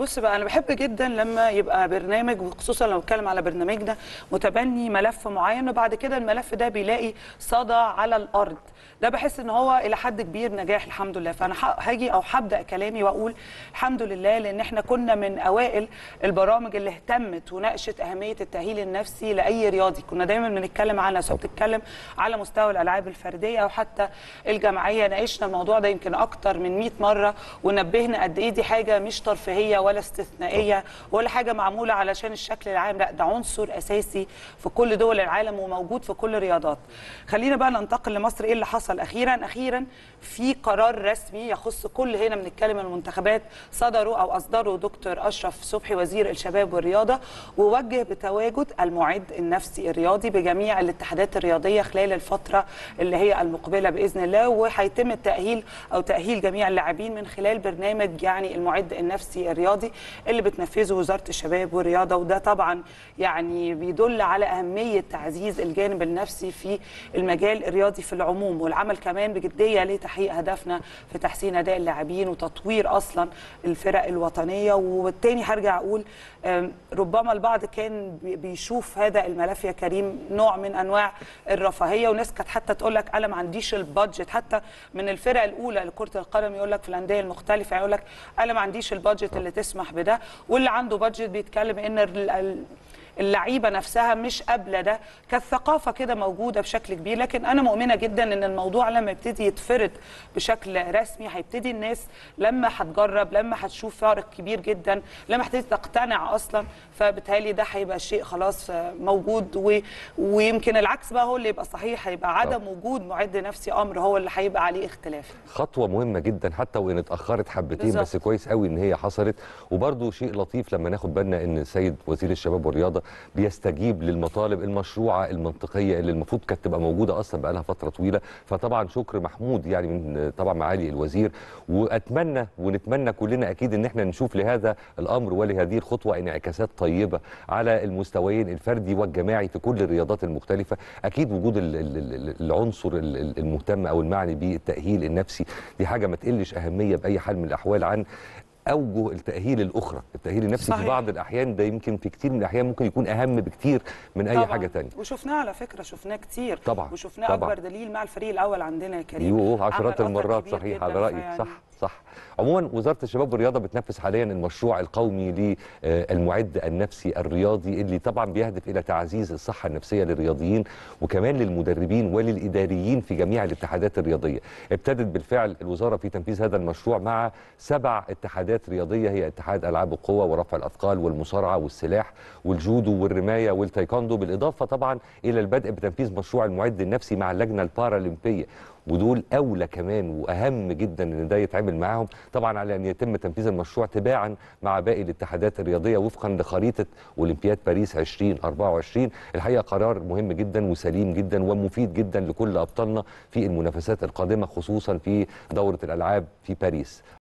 بص بقى انا بحب جدا لما يبقى برنامج وخصوصا لو اتكلم على برنامجنا متبني ملف معين وبعد كده الملف ده بيلاقي صدى على الارض ده بحس ان هو الى حد كبير نجاح الحمد لله فانا ح- هاجي او هبدا كلامي واقول الحمد لله لان احنا كنا من اوائل البرامج اللي اهتمت وناقشت اهميه التاهيل النفسي لاي رياضي كنا دايما بنتكلم عنها سواء بتتكلم على مستوى الالعاب الفرديه او حتى الجماعيه ناقشنا الموضوع ده يمكن اكتر من 100 مره ونبهنا قد ايه دي حاجه مش ترفيهيه ولا استثنائيه ولا حاجه معموله علشان الشكل العام لا ده عنصر اساسي في كل دول العالم وموجود في كل الرياضات خلينا بقى ننتقل لمصر ايه اللي حصل اخيرا اخيرا في قرار رسمي يخص كل هنا بنتكلم المنتخبات صدروا او اصدروا دكتور اشرف صبحي وزير الشباب والرياضه ووجه بتواجد المعد النفسي الرياضي بجميع الاتحادات الرياضيه خلال الفتره اللي هي المقبله باذن الله وهيتم التاهيل او تاهيل جميع اللاعبين من خلال برنامج يعني المعد النفسي الرياضي اللي بتنفذه وزاره الشباب والرياضه وده طبعا يعني بيدل على اهميه تعزيز الجانب النفسي في المجال الرياضي في العموم والعمل كمان بجديه لتحقيق هدفنا في تحسين اداء اللاعبين وتطوير اصلا الفرق الوطنيه وبالتالي هرجع اقول أم، ربما البعض كان بي- بيشوف هذا الملف يا كريم نوع من انواع الرفاهيه وناس كانت حتى تقول لك انا ما عنديش البادجت حتى من الفرق الاولى لكره القدم يقول لك في الانديه المختلفه يقول لك انا ما عنديش البادجت اللي تسمح بده واللي عنده بادجت بيتكلم ان ال- ال- اللعيبه نفسها مش قابله ده كالثقافه كده موجوده بشكل كبير لكن انا مؤمنه جدا ان الموضوع لما يبتدي يتفرض بشكل رسمي هيبتدي الناس لما هتجرب لما هتشوف فارق كبير جدا لما هتبتدي تقتنع اصلا فبالتالي ده هيبقى شيء خلاص آه، موجود و... ويمكن العكس بقى هو اللي يبقى صحيح هيبقى عدم وجود معد نفسي امر هو اللي هيبقى عليه اختلاف خطوه مهمه جدا حتى وان اتاخرت حبتين بالظبط. بس كويس قوي ان هي حصلت وبرده شيء لطيف لما ناخد بالنا ان السيد وزير الشباب والرياضه بيستجيب للمطالب المشروعه المنطقيه اللي المفروض كانت تبقى موجوده اصلا بقى لها فتره طويله فطبعا شكر محمود يعني من طبعا معالي الوزير واتمنى ونتمنى كلنا اكيد ان احنا نشوف لهذا الامر ولهذه الخطوه انعكاسات طيبه على المستويين الفردي والجماعي في كل الرياضات المختلفه اكيد وجود ال- ال- ال- العنصر ال- ال- المهتم او المعني بالتاهيل النفسي دي حاجه ما تقلش اهميه باي حال من الاحوال عن اوجه التاهيل الاخرى التاهيل النفسي صحيح. في بعض الاحيان ده يمكن في كتير من الاحيان ممكن يكون اهم بكتير من اي طبعاً. حاجه تانية وشفناه على فكره شفناه كتير طبعاً، وشفناه طبعاً. اكبر دليل مع الفريق الاول عندنا يا كريم يوه عشرات عمل أثر المرات كبير صحيح جداً، على رايك فيعني- صح صح عموما وزاره الشباب والرياضه بتنفذ حاليا المشروع القومي للمعد النفسي الرياضي اللي طبعا بيهدف الى تعزيز الصحه النفسيه للرياضيين وكمان للمدربين وللاداريين في جميع الاتحادات الرياضيه ابتدت بالفعل الوزاره في تنفيذ هذا المشروع مع سبع اتحادات رياضيه هي اتحاد العاب القوه ورفع الاثقال والمصارعه والسلاح والجودو والرمايه والتايكوندو بالاضافه طبعا الى البدء بتنفيذ مشروع المعد النفسي مع اللجنه البارالمبيه ودول اولى كمان واهم جدا ان ده يتعمل معاهم طبعا على ان يتم تنفيذ المشروع تباعا مع باقي الاتحادات الرياضيه وفقا لخريطه اولمبياد باريس 2024 الحقيقه قرار مهم جدا وسليم جدا ومفيد جدا لكل ابطالنا في المنافسات القادمه خصوصا في دوره الالعاب في باريس